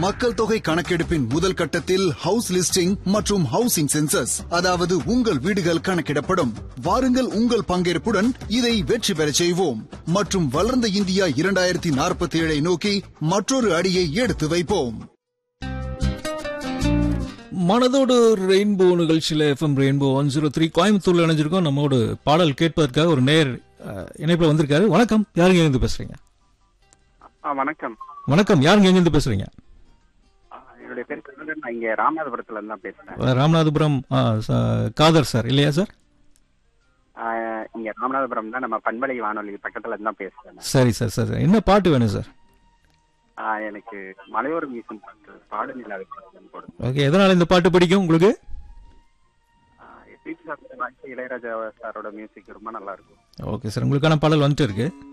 மக்கள் தொகை கணக்கெடுப்பின் முதல் கட்டத்தில் ஹவுஸ் லிஸ்டிங் மற்றும் ஹவுசிங் சென்சஸ் அதாவது உங்கள் வீடுகள் கணக்கிடப்படும் வாருங்கள் உங்கள் பங்கேற்புடன் இதை வெற்றி பெறச் செய்வோம் மற்றும் வளர்ந்த இந்தியா இரண்டாயிரத்தி நாற்பத்தி ஏழை நோக்கி மற்றொரு அடியை எடுத்து வைப்போம் மனதோடு ரெயின்போ நிகழ்ச்சியில் FM rainbow one zero three கோயம்புத்தூர்ல இணைஞ்சிருக்கோம் நம்மோடு பாடல் கேட்பதற்காக ஒரு நேர் அஹ், இணைப்புல வந்திருக்காரு வணக்கம் யாருங்க எங்கிருந்து பேசுறீங்க ஆ வணக்கம் வணக்கம் யாருங்க எங்கிருந்து பேசுறீங்க ஆ, என்னுடைய பேர் கருணன் நான் இங்க ராமநாதபுரத்துல இருந்து தான் பேசுறேன் அஹ், ராமநாதபுரம் ஆ, ச- காதர் சார் இல்லையா சார் ஆ, இங்க ராமநாதபுரம் தான் நம்ம பண்பலை வானொலி பக்கத்துல இருந்து தான் பேசுறேன் நான். சரி சார் சார் என்ன பாட்டு வேணும் சார் ஆ, எனக்கு மலையோர வீசும் பாட்டு பாடு நிலாவை பாடுன்னு போடுங்க ஓகே எதனால இந்த பாட்டு பிடிக்கும் உங்களுக்கு ஆ, எஸ்பிபி சாரோட வாழ்க்கை இளையராஜா சாரோட மியூசிக் ரொம்ப நல்லா இருக்கும் ஓகே சார் உங்களுக்கான பாடல் வந்துட்டு இருக்கு